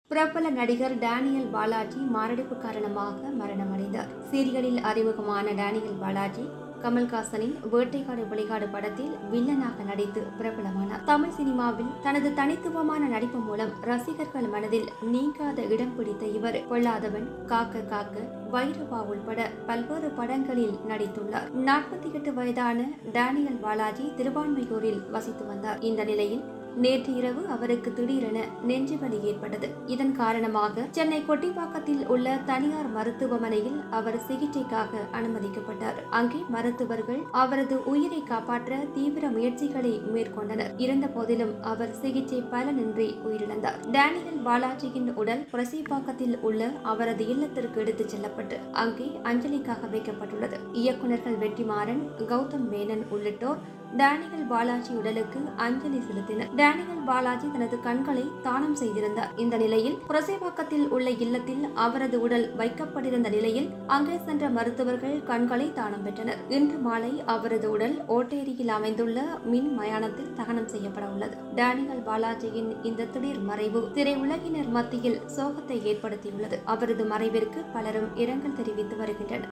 பிரபல நடிகர் டேனியல் பாலாஜி மாரடைப்பு காரணமாக மரணமடைந்தார் சீரியலில் அறிமுகமான டேனியல் பாலாஜி கமல்ஹாசனின் வேட்டைக்காடு விளையாடு படத்தில் வில்லனாக நடித்து பிரபலமானார் தமிழ் சினிமாவில் தனது தனித்துவமான நடிப்பு மூலம் ரசிகர்கள் மனதில் நீங்காத இடம் பிடித்த இவர் பொல்லாதவன் காக்க காக்க வைரவா உள்பட பல்வேறு படங்களில் நடித்துள்ளார் நாற்பத்தி எட்டு வயதான டேனியல் பாலாஜி திருவான்மையூரில் வசித்து வந்தார் இந்த நிலையில் நேற்று இரவு அவருக்கு திடீரென நெஞ்சுவலி ஏற்பட்டது இதன் காரணமாக சென்னை கொட்டிப்பாக்கத்தில் உள்ள தனியார் மருத்துவமனையில் அவர் சிகிச்சைக்காக அனுமதிக்கப்பட்டார் அங்கே மருத்துவர்கள் அவரது உயிரை காப்பாற்ற தீவிர முயற்சிகளை மேற்கொண்டனர் இருந்த போதிலும் அவர் சிகிச்சை பலனின்றி உயிரிழந்தார் டேனியல் பாலாஜியின் உடல் புரசிப்பாக்கத்தில் உள்ள அவரது இல்லத்திற்கு எடுத்துச் செல்லப்பட்டு அங்கே அஞ்சலிக்காக வைக்கப்பட்டுள்ளது இயக்குநர்கள் வெற்றிமாறன் கௌதம் மேனன் உள்ளிட்டோர் டேனியல் பாலாஜி உடலுக்கு அஞ்சலி செலுத்தினர் டேனியல் பாலாஜி தனது கண்களை தானம் செய்திருந்தார் இந்த நிலையில் புரசைவாக்கத்தில் உள்ள இல்லத்தில் அவரது உடல் வைக்கப்பட்டிருந்த நிலையில் அங்கே சென்ற மருத்துவர்கள் கண்களை தானம் பெற்றனர் இன்று மாலை அவரது உடல் ஓட்டேரியில் அமைந்துள்ள மின் மயானத்தில் தகனம் செய்யப்பட உள்ளது டேனியல் பாலாஜியின் இந்த திடீர் மறைவு திரையுலகினர் மத்தியில் சோகத்தை ஏற்படுத்தியுள்ளது அவரது மறைவிற்கு பலரும் இரங்கல் தெரிவித்து வருகின்றனர்